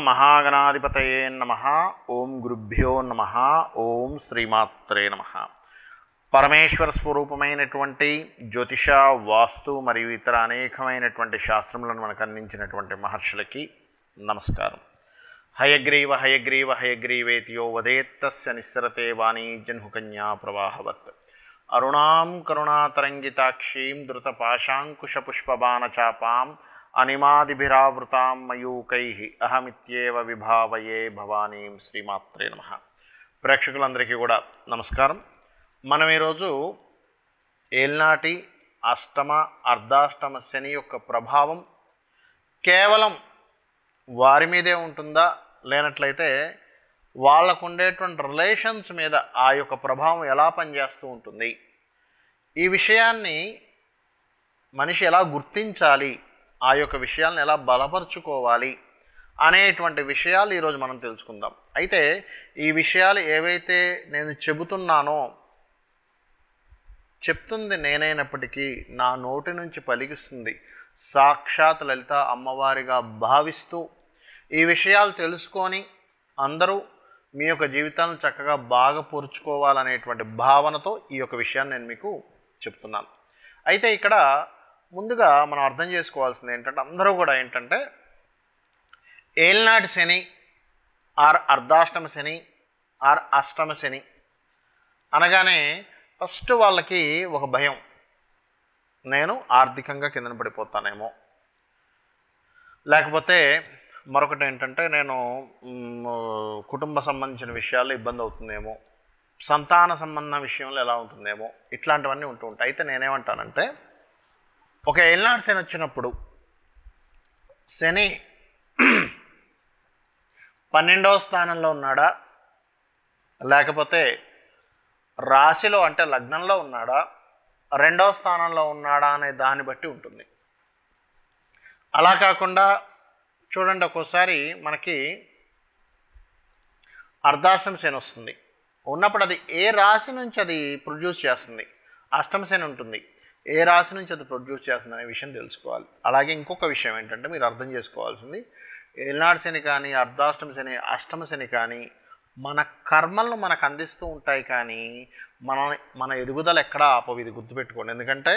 మహాగణాధిపతయే నమ ఓం గురుభ్యో నమ ఓం శ్రీమాత్రే నమ పరమేశ్వర స్వరూపమైనటువంటి జ్యోతిష వాస్తు మరియు ఇతర అనేకమైనటువంటి శాస్త్రములను మనకు అందించినటువంటి మహర్షులకి నమస్కారం హయగ్రీవ హయగ్రీవ హయగ్రీవేతియో వదేత్తస్య నిస్సరతే వాణీ జన్హుకన్యా ప్రవాహవత్ అరుణాం కరుణాతరంగితాక్షీం ధృతపాశాంకుశపుష్పబాణచాపాం అనిమాదిభిరావృతాం మయూకై అహమిత్యేవ విభావయే భవానీం శ్రీమాత్రే నమ ప్రేక్షకులందరికీ కూడా నమస్కారం మనం ఈరోజు ఏల్నాటి అష్టమ అర్ధాష్టమ శని యొక్క ప్రభావం కేవలం వారి మీదే ఉంటుందా లేనట్లయితే వాళ్ళకు ఉండేటువంటి రిలేషన్స్ మీద ఆ యొక్క ప్రభావం ఎలా పనిచేస్తూ ఉంటుంది ఈ విషయాన్ని మనిషి ఎలా గుర్తించాలి ఆ యొక్క విషయాలను ఎలా బలపరుచుకోవాలి అనేటువంటి విషయాలు ఈరోజు మనం తెలుసుకుందాం అయితే ఈ విషయాలు ఏవైతే నేను చెబుతున్నానో చెప్తుంది నేనైనప్పటికీ నా నోటి నుంచి పలికిస్తుంది సాక్షాత్ లలిత అమ్మవారిగా భావిస్తూ ఈ విషయాలు తెలుసుకొని అందరూ మీ యొక్క జీవితాలను చక్కగా బాగా పొరుచుకోవాలనేటువంటి భావనతో ఈ యొక్క విషయాన్ని నేను మీకు చెప్తున్నాను అయితే ఇక్కడ ముందుగా మనం అర్థం చేసుకోవాల్సింది ఏంటంటే అందరూ కూడా ఏంటంటే ఏల్నాటి శని ఆర్ అర్ధాష్టమ శని ఆర్ అష్టమ శని అనగానే ఫస్ట్ వాళ్ళకి ఒక భయం నేను ఆర్థికంగా కిందన పడిపోతానేమో లేకపోతే మరొకటి ఏంటంటే నేను మ్, కుటుంబ సంబంధించిన విషయాల్లో ఇబ్బంది అవుతుందేమో సంతాన సంబంధం విషయంలో ఎలా ఉంటుందేమో ఇట్లాంటివన్నీ ఉంటూ ఉంటాయి అయితే నేనేమంటానంటే ఒక ఏళ్ళనాడు శని వచ్చినప్పుడు శని పన్నెండవ స్థానంలో ఉన్నాడా లేకపోతే రాశిలో అంటే లగ్నంలో ఉన్నాడా రెండవ స్థానంలో ఉన్నాడా అనే దాన్ని బట్టి ఉంటుంది అలా కాకుండా చూడండి ఒక్కోసారి మనకి అర్ధాష్టమ శని వస్తుంది ఉన్నప్పుడు అది ఏ రాశి నుంచి అది ప్రొడ్యూస్ చేస్తుంది అష్టమ శని ఉంటుంది ఏ రాశి నుంచి అది ప్రొడ్యూస్ చేస్తుంది అనే విషయం తెలుసుకోవాలి అలాగే ఇంకొక విషయం ఏంటంటే మీరు అర్థం చేసుకోవాల్సింది ఏనాడు శని కానీ అర్ధాష్టమ శని అష్టమ శని కానీ మన కర్మలను మనకు అందిస్తూ ఉంటాయి కానీ మన మన ఎదుగుదల ఎక్కడా ఆపవు ఇది గుర్తుపెట్టుకోండి ఎందుకంటే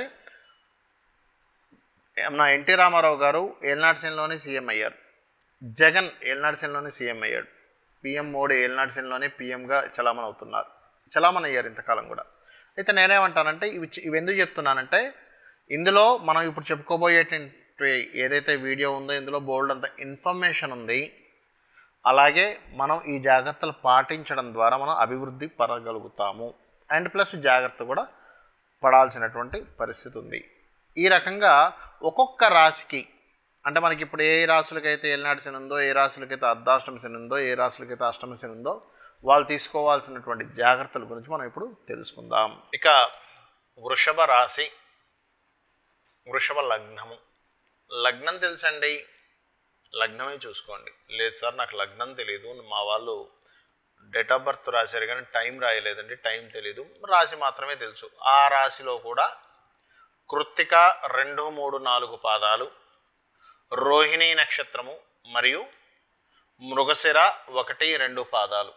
మన ఎన్టీ రామారావు గారు ఏల్నాడు శనిలోనే సీఎం అయ్యారు జగన్ ఏల్నాడు శనిలోనే సీఎం అయ్యాడు పిఎం మోడీ ఏల్నాడు శనిలోనే పిఎంగా చలామణి అవుతున్నారు చలామణి అయ్యారు ఇంతకాలం కూడా అయితే నేనేమంటానంటే ఇవి చి- ఇవి ఎందుకు చెప్తున్నానంటే ఇందులో మనం ఇప్పుడు చెప్పుకోబోయేటువంటి ఏదైతే వీడియో ఉందో ఇందులో బోల్డ్ అంత ఇన్ఫర్మేషన్ ఉంది అలాగే మనం ఈ జాగ్రత్తలు పాటించడం ద్వారా మనం అభివృద్ధి పడగలుగుతాము అండ్ ప్లస్ జాగ్రత్త కూడా పడాల్సినటువంటి పరిస్థితి ఉంది ఈ రకంగా ఒక్కొక్క రాశికి అంటే మనకి ఇప్పుడు ఏ రాశులకైతే ఏలినాటి శని ఉందో ఏ రాశులకైతే అర్ధాష్టమ శని ఉందో ఏ రాశులకైతే అష్టమ శని ఉందో వాళ్ళు తీసుకోవాల్సినటువంటి జాగ్రత్తల గురించి మనం ఇప్పుడు తెలుసుకుందాం ఇక వృషభ రాశి వృషభ లగ్నము లగ్నం తెలుసండి లగ్నమే చూసుకోండి లేదు సార్ నాకు లగ్నం తెలియదు మా వాళ్ళు డేట్ ఆఫ్ బర్త్ రాశారు కానీ టైం రాయలేదండి టైం తెలియదు రాశి మాత్రమే తెలుసు ఆ రాశిలో కూడా కృత్తిక రెండు మూడు నాలుగు పాదాలు రోహిణీ నక్షత్రము మరియు మృగశిర ఒకటి రెండు పాదాలు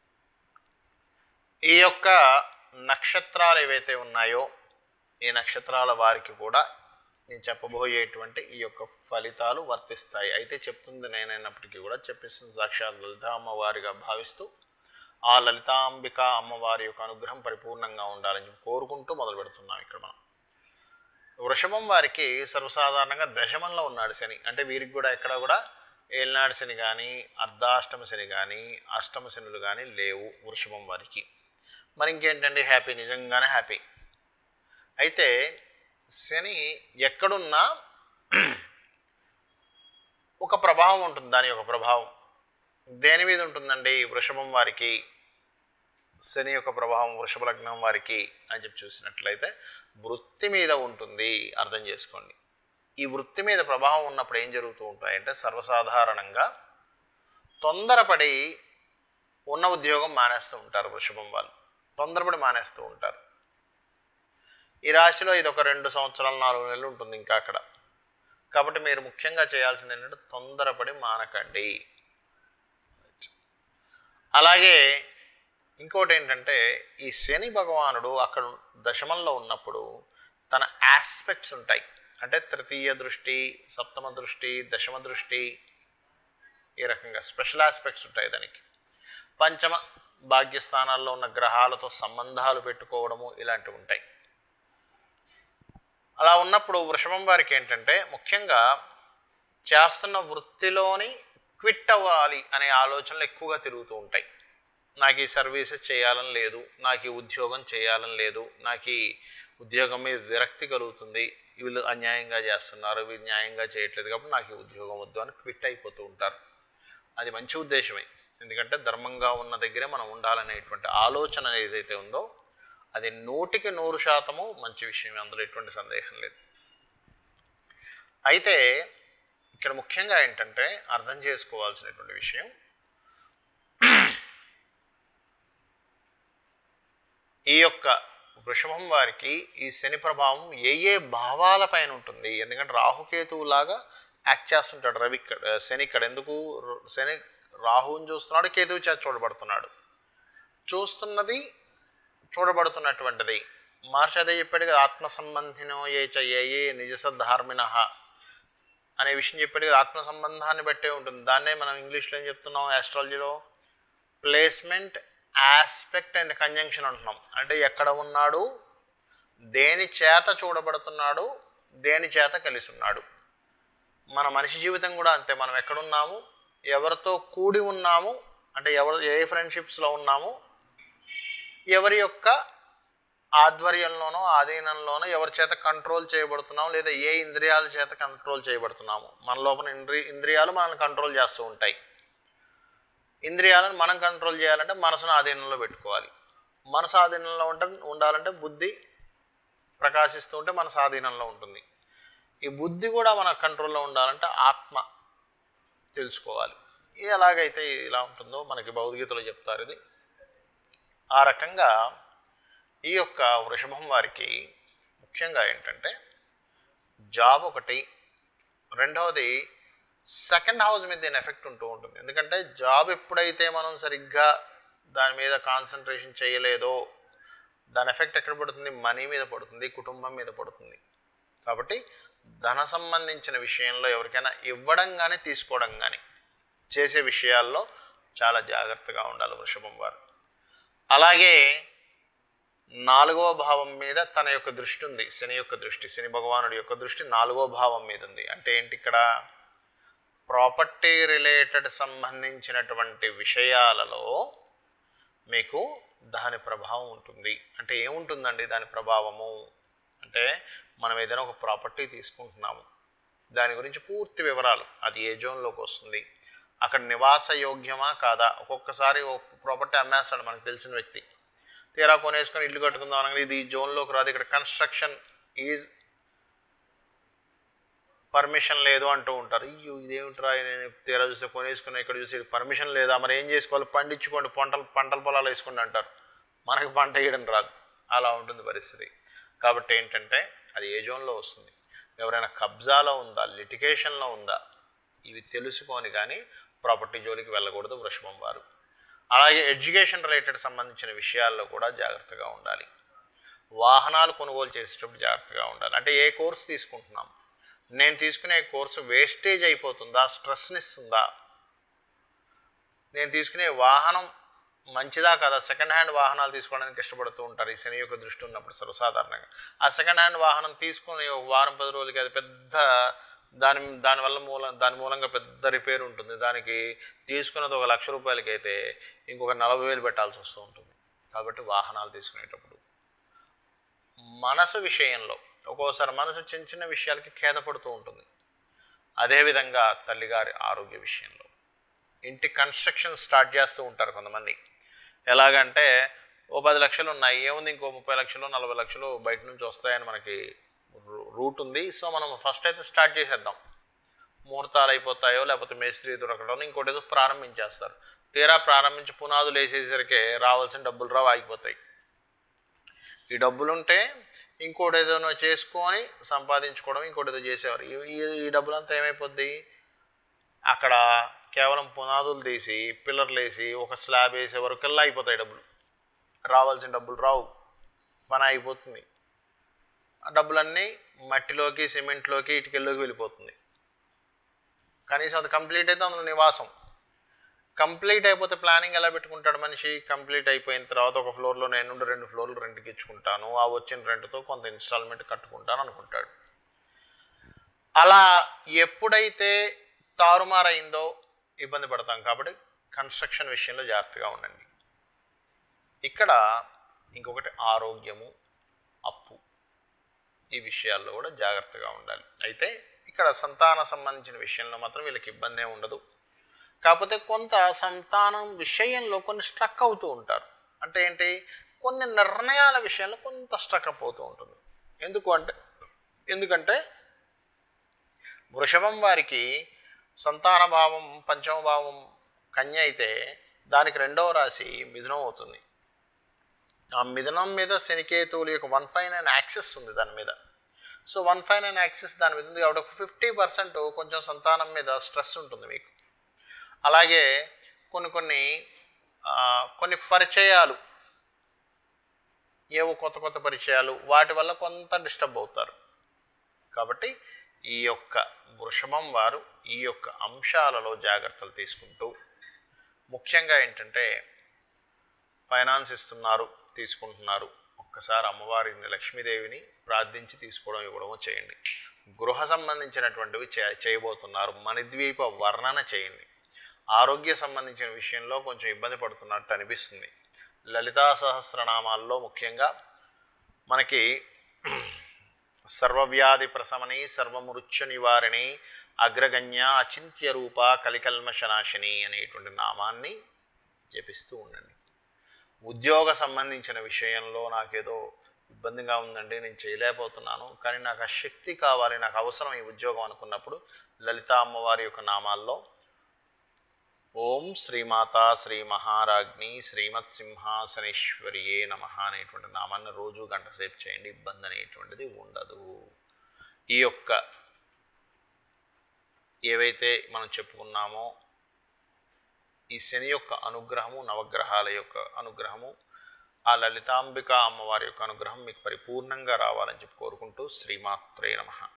ఈ యొక్క నక్షత్రాలు ఏవైతే ఉన్నాయో ఈ నక్షత్రాల వారికి కూడా నేను చెప్పబోయేటువంటి ఈ యొక్క ఫలితాలు వర్తిస్తాయి అయితే చెప్తుంది నేనైనప్పటికీ కూడా చెప్పిస్తుంది సాక్షాత్ లలిత అమ్మవారిగా భావిస్తూ ఆ లలితాంబిక అమ్మవారి యొక్క అనుగ్రహం పరిపూర్ణంగా ఉండాలని చెప్పి కోరుకుంటూ మొదలు పెడుతున్నాం ఇక్కడ మనం వృషభం వారికి సర్వసాధారణంగా దశమంలో ఉన్నాడు శని అంటే వీరికి కూడా ఎక్కడ కూడా ఏలినాడు శని కానీ అర్ధాష్టమ శని కానీ అష్టమ శనులు కానీ లేవు వృషభం వారికి మరి ఇంకేంటండి హ్యాపీ నిజంగానే హ్యాపీ అయితే శని ఎక్కడున్నా ఒక ప్రభావం ఉంటుంది దాని యొక్క ప్రభావం దేని మీద ఉంటుందండి వృషభం వారికి శని యొక్క ప్రభావం వృషభ లగ్నం వారికి అని చెప్పి చూసినట్లయితే వృత్తి మీద ఉంటుంది అర్థం చేసుకోండి ఈ వృత్తి మీద ప్రభావం ఉన్నప్పుడు ఏం జరుగుతూ ఉంటాయంటే సర్వసాధారణంగా తొందరపడి ఉన్న ఉద్యోగం మానేస్తూ ఉంటారు వృషభం వాళ్ళు తొందరపడి మానేస్తూ ఉంటారు ఈ రాశిలో ఇది ఒక రెండు సంవత్సరాలు నాలుగు నెలలు ఉంటుంది ఇంకా అక్కడ కాబట్టి మీరు ముఖ్యంగా చేయాల్సింది ఏంటంటే తొందరపడి మానకండి అలాగే ఇంకోటి ఏంటంటే ఈ శని భగవానుడు అక్కడ దశమంలో ఉన్నప్పుడు తన ఆస్పెక్ట్స్ ఉంటాయి అంటే తృతీయ దృష్టి సప్తమ దృష్టి దశమ దృష్టి ఈ రకంగా స్పెషల్ ఆస్పెక్ట్స్ ఉంటాయి దానికి పంచమ భాగ్యస్థానాల్లో ఉన్న గ్రహాలతో సంబంధాలు పెట్టుకోవడము ఇలాంటివి ఉంటాయి అలా ఉన్నప్పుడు వృషభం వారికి ఏంటంటే ముఖ్యంగా చేస్తున్న వృత్తిలోని క్విట్ అవ్వాలి అనే ఆలోచనలు ఎక్కువగా తిరుగుతూ ఉంటాయి నాకు ఈ సర్వీసెస్ చేయాలని లేదు నాకు ఈ ఉద్యోగం చేయాలని లేదు నాకు ఈ ఉద్యోగం మీద విరక్తి కలుగుతుంది వీళ్ళు అన్యాయంగా చేస్తున్నారు వీళ్ళు న్యాయంగా చేయట్లేదు కాబట్టి నాకు ఈ ఉద్యోగం వద్దు అని క్విట్ అయిపోతూ ఉంటారు అది మంచి ఉద్దేశమే ఎందుకంటే ధర్మంగా ఉన్న దగ్గరే మనం ఉండాలనేటువంటి ఆలోచన ఏదైతే ఉందో అది నూటికి నూరు శాతము మంచి విషయం అందులో ఎటువంటి సందేహం లేదు అయితే ఇక్కడ ముఖ్యంగా ఏంటంటే అర్థం చేసుకోవాల్సినటువంటి విషయం ఈ యొక్క వృషభం వారికి ఈ శని ప్రభావం ఏ ఏ భావాలపైన ఉంటుంది ఎందుకంటే రాహుకేతువులాగా యాక్ట్ చేస్తుంటాడు రవి ఇక్కడ శని ఇక్కడ ఎందుకు ర- శని రాహువుని చూస్తున్నాడు కేతువు చేత చూడబడుతున్నాడు చూస్తున్నది చూడబడుతున్నటువంటిది మహర్షి అదే చెప్పాడు కదా ఆత్మ సంబంధినో ఏ చ ఏ ఏ నిజసద్ధార్మిణ అనే విషయం చెప్పాడు కదా ఆత్మ సంబంధాన్ని బట్టే ఉంటుంది దాన్నే మనం ఇంగ్లీష్లో ఏం చెప్తున్నాం ఆస్ట్రాలజీలో ప్లేస్మెంట్ ఆస్పెక్ట్ అండ్ కంజంక్షన్ అంటున్నాం అంటే ఎక్కడ ఉన్నాడు దేని చేత చూడబడుతున్నాడు దేని చేత కలిసి ఉన్నాడు మన మనిషి జీవితం కూడా అంతే మనం ఎక్కడున్నాము ఎవరితో కూడి ఉన్నాము అంటే ఎవరు ఏ ఫ్రెండ్షిప్స్లో ఉన్నాము ఎవరి యొక్క ఆధ్వర్యంలోనో ఆధీనంలోనో ఎవరి చేత కంట్రోల్ చేయబడుతున్నాము లేదా ఏ ఇంద్రియాల చేత కంట్రోల్ చేయబడుతున్నాము మన లోపల ఇంద్రి ఇంద్రియాలు మనల్ని కంట్రోల్ చేస్తూ ఉంటాయి ఇంద్రియాలను మనం కంట్రోల్ చేయాలంటే మనసును ఆధీనంలో పెట్టుకోవాలి మనసు ఆధీనంలో ఉంటే ఉండాలంటే బుద్ధి ప్రకాశిస్తూ ఉంటే మన స్వాధీనంలో ఉంటుంది ఈ బుద్ధి కూడా మన కంట్రోల్లో ఉండాలంటే ఆత్మ తెలుసుకోవాలి ఇది ఎలాగైతే ఇలా ఉంటుందో మనకి భౌతికతలో చెప్తారు ఇది ఆ రకంగా ఈ యొక్క వృషభం వారికి ముఖ్యంగా ఏంటంటే జాబ్ ఒకటి రెండవది సెకండ్ హౌస్ మీద దీని ఎఫెక్ట్ ఉంటూ ఉంటుంది ఎందుకంటే జాబ్ ఎప్పుడైతే మనం సరిగ్గా దాని మీద కాన్సన్ట్రేషన్ చేయలేదో దాని ఎఫెక్ట్ ఎక్కడ పడుతుంది మనీ మీద పడుతుంది కుటుంబం మీద పడుతుంది కాబట్టి ధన సంబంధించిన విషయంలో ఎవరికైనా ఇవ్వడం కానీ తీసుకోవడం కానీ చేసే విషయాల్లో చాలా జాగ్రత్తగా ఉండాలి వృషభం వారు అలాగే నాలుగవ భావం మీద తన యొక్క దృష్టి ఉంది శని యొక్క దృష్టి శని భగవానుడి యొక్క దృష్టి నాలుగో భావం మీద ఉంది అంటే ఏంటి ఇక్కడ ప్రాపర్టీ రిలేటెడ్ సంబంధించినటువంటి విషయాలలో మీకు దాని ప్రభావం ఉంటుంది అంటే ఏముంటుందండి దాని ప్రభావము అంటే మనం ఏదైనా ఒక ప్రాపర్టీ తీసుకుంటున్నాము దాని గురించి పూర్తి వివరాలు అది ఏ జోన్లోకి వస్తుంది అక్కడ నివాస యోగ్యమా కాదా ఒక్కొక్కసారి ఒక ప్రాపర్టీ అమ్మేస్తాడు మనకు తెలిసిన వ్యక్తి తీరా కొనేసుకొని ఇల్లు కట్టుకుందాం అనగా ఇది ఈ జోన్లోకి రాదు ఇక్కడ కన్స్ట్రక్షన్ ఈజ్ పర్మిషన్ లేదు అంటూ ఉంటారు అయ్యో ఇదేమిట్రా నేను తీరా చూస్తే కొనేసుకున్నా ఇక్కడ చూసి పర్మిషన్ లేదా మరి ఏం చేసుకోవాలి పండించుకోండి పంటలు పంటల పొలాలు వేసుకోండి అంటారు మనకి పంట వేయడం రాదు అలా ఉంటుంది పరిస్థితి కాబట్టి ఏంటంటే అది ఏ జోన్లో వస్తుంది ఎవరైనా కబ్జాలో ఉందా లిటిగేషన్లో ఉందా ఇవి తెలుసుకొని కానీ ప్రాపర్టీ జోలికి వెళ్ళకూడదు వృషభం వారు అలాగే ఎడ్యుకేషన్ రిలేటెడ్ సంబంధించిన విషయాల్లో కూడా జాగ్రత్తగా ఉండాలి వాహనాలు కొనుగోలు చేసేటప్పుడు జాగ్రత్తగా ఉండాలి అంటే ఏ కోర్సు తీసుకుంటున్నాం నేను తీసుకునే కోర్సు వేస్టేజ్ అయిపోతుందా స్ట్రెస్ని ఇస్తుందా నేను తీసుకునే వాహనం మంచిదా కదా సెకండ్ హ్యాండ్ వాహనాలు తీసుకోవడానికి ఇష్టపడుతూ ఉంటారు ఈ శని యొక్క దృష్టి ఉన్నప్పుడు సర్వసాధారణంగా ఆ సెకండ్ హ్యాండ్ వాహనం తీసుకుని ఒక వారం పది రోజులకి అది పెద్ద దాని దానివల్ల మూలం దాని మూలంగా పెద్ద రిపేర్ ఉంటుంది దానికి తీసుకున్నది ఒక లక్ష రూపాయలకి అయితే ఇంకొక నలభై వేలు పెట్టాల్సి వస్తూ ఉంటుంది కాబట్టి వాహనాలు తీసుకునేటప్పుడు మనసు విషయంలో ఒక్కోసారి మనసు చిన్న చిన్న విషయాలకి ఖేదపడుతూ ఉంటుంది అదేవిధంగా తల్లిగారి ఆరోగ్య విషయంలో ఇంటి కన్స్ట్రక్షన్ స్టార్ట్ చేస్తూ ఉంటారు కొంతమంది ఎలాగంటే ఓ పది లక్షలు ఉన్నాయి ఏముంది ఇంకో ముప్పై లక్షలు నలభై లక్షలు బయట నుంచి వస్తాయని మనకి రూ- రూట్ ఉంది సో మనం ఫస్ట్ అయితే స్టార్ట్ చేసేద్దాం ముహూర్తాలు అయిపోతాయో లేకపోతే మేస్త్రి దొరకడం ఇంకోటి ఏదో ప్రారంభించేస్తారు తీరా ప్రారంభించి పునాదులు వేసేసరికి రావాల్సిన డబ్బులు రావు ఆగిపోతాయి ఈ డబ్బులుంటే ఇంకోటి ఏదైనా చేసుకొని సంపాదించుకోవడం ఇంకోటి ఏదో చేసేవారు ఈ- ఈ ఈ డబ్బులంతా ఏమైపోద్ది అక్కడ కేవలం పునాదులు తీసి పిల్లర్లు వేసి ఒక స్లాబ్ వేసే వరకల్లా అయిపోతాయి డబ్బులు రావాల్సిన డబ్బులు రావు పని అయిపోతుంది ఆ డబ్బులన్నీ మట్టిలోకి సిమెంట్లోకి ఇటుకల్లోకి వెళ్ళిపోతుంది కనీసం అది కంప్లీట్ అయితే అందులో నివాసం కంప్లీట్ అయిపోతే ప్లానింగ్ ఎలా పెట్టుకుంటాడు మనిషి కంప్లీట్ అయిపోయిన తర్వాత ఒక ఫ్లోర్లో నేను నుండి రెండు ఫ్లోర్లు రెంట్కి ఇచ్చుకుంటాను ఆ వచ్చిన రెంట్తో కొంత ఇన్స్టాల్మెంట్ కట్టుకుంటాను అనుకుంటాడు అలా ఎప్పుడైతే తారుమారైందో ఇబ్బంది పడతాం కాబట్టి కన్స్ట్రక్షన్ విషయంలో జాగ్రత్తగా ఉండండి ఇక్కడ ఇంకొకటి ఆరోగ్యము అప్పు ఈ విషయాల్లో కూడా జాగ్రత్తగా ఉండాలి అయితే ఇక్కడ సంతాన సంబంధించిన విషయంలో మాత్రం వీళ్ళకి ఇబ్బంది ఏమి ఉండదు కాకపోతే కొంత సంతానం విషయంలో కొన్ని స్ట్రక్ అవుతూ ఉంటారు అంటే ఏంటి కొన్ని నిర్ణయాల విషయంలో కొంత స్ట్రక్ అప్ అవుతూ ఉంటుంది ఎందుకు అంటే ఎందుకంటే వృషభం వారికి సంతాన భావం పంచమ భావం కన్య అయితే దానికి రెండవ రాశి మిథునం అవుతుంది ఆ మిథునం మీద శనికేతువుల యొక్క వన్ ఫైవ్ నైన్ యాక్సెస్ ఉంది దాని మీద so one five nine access దాని మీద ఉంది కాబట్టి ఒక ఫిఫ్టీ పర్సెంట్ కొంచెం సంతానం మీద స్ట్రెస్ ఉంటుంది మీకు అలాగే కొన్ని కొన్ని ఆ, కొన్ని పరిచయాలు ఏవో కొత్త కొత్త పరిచయాలు వాటి వల్ల కొంత డిస్టర్బ్ అవుతారు కాబట్టి ఈ యొక్క వృషభం వారు ఈ యొక్క అంశాలలో జాగ్రత్తలు తీసుకుంటూ ముఖ్యంగా ఏంటంటే ఫైనాన్స్ ఇస్తున్నారు తీసుకుంటున్నారు ఒక్కసారి అమ్మవారిని లక్ష్మీదేవిని ప్రార్థించి తీసుకోవడం ఇవ్వడమో చేయండి గృహ సంబంధించినటువంటివి చే చేయబోతున్నారు మణిద్వీప వర్ణన చేయండి ఆరోగ్య సంబంధించిన విషయంలో కొంచెం ఇబ్బంది పడుతున్నట్టు అనిపిస్తుంది లలితా సహస్రనామాల్లో ముఖ్యంగా మనకి సర్వవ్యాధి ప్రశమని సర్వమృత్యు నివారిణి అగ్రగణ్య అచింత్య రూప కలికల్మషనాశిని అనేటువంటి నామాన్ని జపిస్తూ ఉండండి ఉద్యోగ సంబంధించిన విషయంలో నాకేదో ఇబ్బందిగా ఉందండి నేను చేయలేకపోతున్నాను కానీ నాకు ఆ శక్తి కావాలి నాకు అవసరం ఈ ఉద్యోగం అనుకున్నప్పుడు లలితా అమ్మవారి యొక్క నామాల్లో ఓం శ్రీమాత శ్రీ మహారాజ్ని శ్రీమత్ సింహాసనేశ్వరియే నమ అనేటువంటి నామాన్ని రోజు గంట సేపు చేయండి ఇబ్బంది అనేటువంటిది ఉండదు ఈ యొక్క ఏవైతే మనం చెప్పుకున్నామో ఈ శని యొక్క అనుగ్రహము నవగ్రహాల యొక్క అనుగ్రహము ఆ లలితాంబిక అమ్మవారి యొక్క అనుగ్రహం మీకు పరిపూర్ణంగా రావాలని చెప్పి కోరుకుంటూ శ్రీమాత్రే నమ